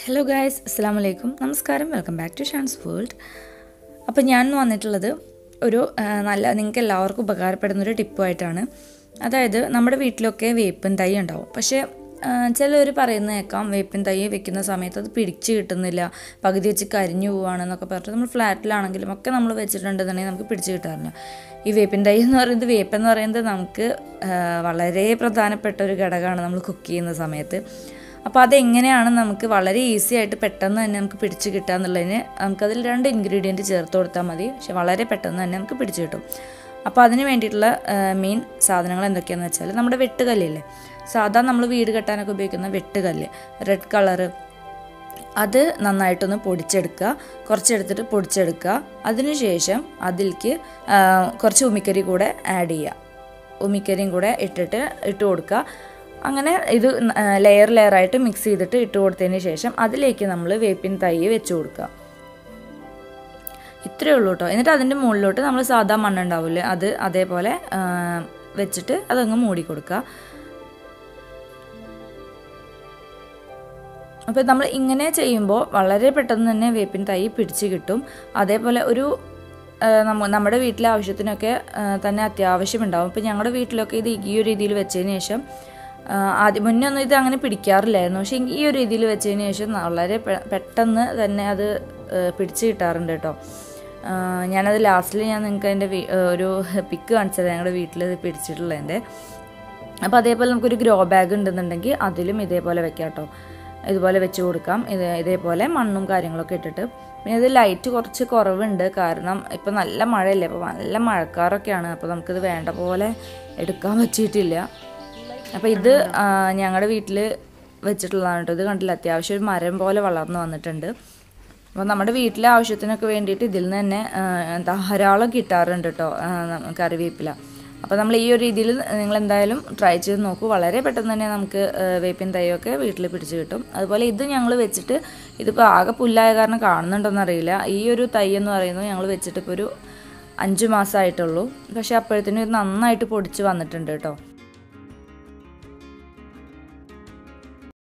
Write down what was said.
hello guys അസ്സാം വലൈക്കും നമസ്കാരം welcome back to Shan's world അപ്പോൾ ഞാൻ ഇന്ന് വന്നിട്ടുള്ളത് ഒരു ആ, നല്ല നിങ്ങൾക്ക് എല്ലാവർക്കും ഉപകാരപ്പെടുന്ന ഒരു ടിപ്പുമായിട്ടാണ് അതായത് നമ്മുടെ വീട്ടിലൊക്കെ വേപ്പിൻ തൈ ഉണ്ടാവും പക്ഷേ ചിലർ പറയുന്ന കേൾക്കാം വേപ്പിൻ തൈ വെക്കുന്ന സമയത്ത് അത് പിടിച്ച് കിട്ടുന്നില്ല പകുതി വെച്ച് കരിഞ്ഞു പോവാണെന്നൊക്കെ പറഞ്ഞിട്ട് നമ്മൾ ഫ്ലാറ്റിലാണെങ്കിലും ഒക്കെ നമ്മൾ വെച്ചിട്ടുണ്ടെന്നുണ്ടെങ്കിൽ നമുക്ക് പിടിച്ച് കിട്ടാറില്ല ഈ വേപ്പിൻ തൈ എന്ന് പറയുന്നത് വേപ്പ് എന്ന് പറയുന്നത് നമുക്ക് ആ, വളരെ പ്രധാനപ്പെട്ട ഒരു ഘടകമാണ് നമ്മൾ കുക്ക് ചെയ്യുന്ന സമയത്ത് അപ്പോൾ അതെങ്ങനെയാണ് നമുക്ക് വളരെ ഈസി ആയിട്ട് പെട്ടെന്ന് തന്നെ നമുക്ക് പിടിച്ച് കിട്ടുക എന്നുള്ളതിന് നമുക്കതിൽ രണ്ട് ഇൻഗ്രീഡിയൻറ്റ് ചേർത്ത് കൊടുത്താൽ മതി പക്ഷെ വളരെ പെട്ടെന്ന് തന്നെ നമുക്ക് പിടിച്ച് കിട്ടും അപ്പോൾ അതിന് വേണ്ടിയിട്ടുള്ള മെയിൻ സാധനങ്ങൾ എന്തൊക്കെയാണെന്ന് വെച്ചാൽ നമ്മുടെ വെട്ടുകല്ലില്ലേ സാധാ നമ്മൾ വീട് കെട്ടാനൊക്കെ ഉപയോഗിക്കുന്ന വെട്ടുകല്ല് റെഡ് കളറ് അത് നന്നായിട്ടൊന്ന് പൊടിച്ചെടുക്കുക കുറച്ചെടുത്തിട്ട് പൊടിച്ചെടുക്കുക അതിനുശേഷം അതിലേക്ക് ആ, കുറച്ച് ഉമിക്കരി കൂടെ ആഡ് ചെയ്യുക ഉമിക്കരിയും കൂടെ ഇട്ടിട്ട് ഇട്ട് കൊടുക്കുക അങ്ങനെ ഇത് ലെയർ ലെയറായിട്ട് മിക്സ് ചെയ്തിട്ട് ഇട്ട് കൊടുത്തതിന് ശേഷം അതിലേക്ക് നമ്മൾ വേപ്പിൻ തൈ വെച്ച് കൊടുക്കുക ഇത്രയേ ഉള്ളൂ കേട്ടോ എന്നിട്ട് അതിൻ്റെ മുകളിലോട്ട് നമ്മൾ സാധാ മണ്ണുണ്ടാവില്ലേ അത് അതേപോലെ ആ, വെച്ചിട്ട് അതങ്ങ് മൂടി കൊടുക്കുക അപ്പോൾ നമ്മൾ ഇങ്ങനെ ചെയ്യുമ്പോൾ വളരെ പെട്ടെന്ന് തന്നെ വേപ്പിൻ തൈ പിടിച്ച് കിട്ടും അതേപോലെ ഒരു ആ, നമ്മ നമ്മുടെ വീട്ടിലെ ആവശ്യത്തിനൊക്കെ ആ, തന്നെ അത്യാവശ്യം ഉണ്ടാവും ഇപ്പോൾ ഞങ്ങളുടെ വീട്ടിലൊക്കെ ഇത് ഈ ഒരു രീതിയിൽ വെച്ചതിന് ശേഷം ആ, ആദ്യം മുന്നേ ഒന്നും ഇത് അങ്ങനെ പിടിക്കാറില്ലായിരുന്നു പക്ഷേ ഈ ഒരു രീതിയിൽ വെച്ചതിന് ശേഷം വളരെ പെ- പെട്ടെന്ന് തന്നെ അത് ആ, പിടിച്ച് കിട്ടാറുണ്ട് കേട്ടോ ആ, ഞാനത് ലാസ്റ്റിൽ ഞാൻ നിങ്ങൾക്ക് അതിൻ്റെ ഒരു പിക്ക് കാണിച്ചത് ഞങ്ങളുടെ വീട്ടിൽ ഇത് പിടിച്ചിട്ടുള്ളതിൻ്റെ അപ്പോൾ അതേപോലെ നമുക്കൊരു ഗ്രോ ബാഗ് ഉണ്ടെന്നുണ്ടെങ്കിൽ അതിലും ഇതേപോലെ വെക്കാം കേട്ടോ ഇതുപോലെ വെച്ച് കൊടുക്കാം ഇത് ഇതേപോലെ മണ്ണും കാര്യങ്ങളൊക്കെ ഇട്ടിട്ട് പിന്നെ ഇത് ലൈറ്റ് കുറച്ച് കുറവുണ്ട് കാരണം ഇപ്പം നല്ല മഴയല്ലേ അപ്പോൾ നല്ല മഴക്കാറൊക്കെയാണ് അപ്പോൾ നമുക്കിത് വേണ്ട പോലെ എടുക്കാൻ പറ്റിയിട്ടില്ല അപ്പോൾ ഇത് ഞങ്ങളുടെ വീട്ടിൽ വെച്ചിട്ടുള്ളതാണ് കേട്ടോ ഇത് കണ്ടില്ല അത്യാവശ്യം ഒരു മരം പോലെ വളർന്നു വന്നിട്ടുണ്ട് അപ്പോൾ നമ്മുടെ വീട്ടിലെ ആവശ്യത്തിനൊക്കെ വേണ്ടിയിട്ട് ഇതിൽ നിന്ന് തന്നെ ആ, ധാരാളം കിട്ടാറുണ്ട് കേട്ടോ ആ, നമുക്ക് കറിവേപ്പില അപ്പോൾ നമ്മൾ ഈ ഒരു രീതിയിൽ നിങ്ങൾ എന്തായാലും ട്രൈ ചെയ്ത് നോക്കൂ വളരെ പെട്ടെന്ന് തന്നെ നമുക്ക് ആ, വേപ്പിൻ തൈയൊക്കെ വീട്ടിൽ പിടിച്ച് കിട്ടും അതുപോലെ ഇത് ഞങ്ങൾ വെച്ചിട്ട് ഇതിപ്പോൾ ആകെ പുല്ലായ കാരണം കാണുന്നുണ്ടോയെന്ന് അറിയില്ല ഈ ഒരു തൈ എന്ന് പറയുന്നത് ഞങ്ങൾ വെച്ചിട്ട് ഇപ്പോൾ ഒരു അഞ്ച് മാസമായിട്ടുള്ളൂ പക്ഷേ അപ്പോഴത്തേനും ഇത് നന്നായിട്ട് പൊടിച്ച് വന്നിട്ടുണ്ട് കേട്ടോ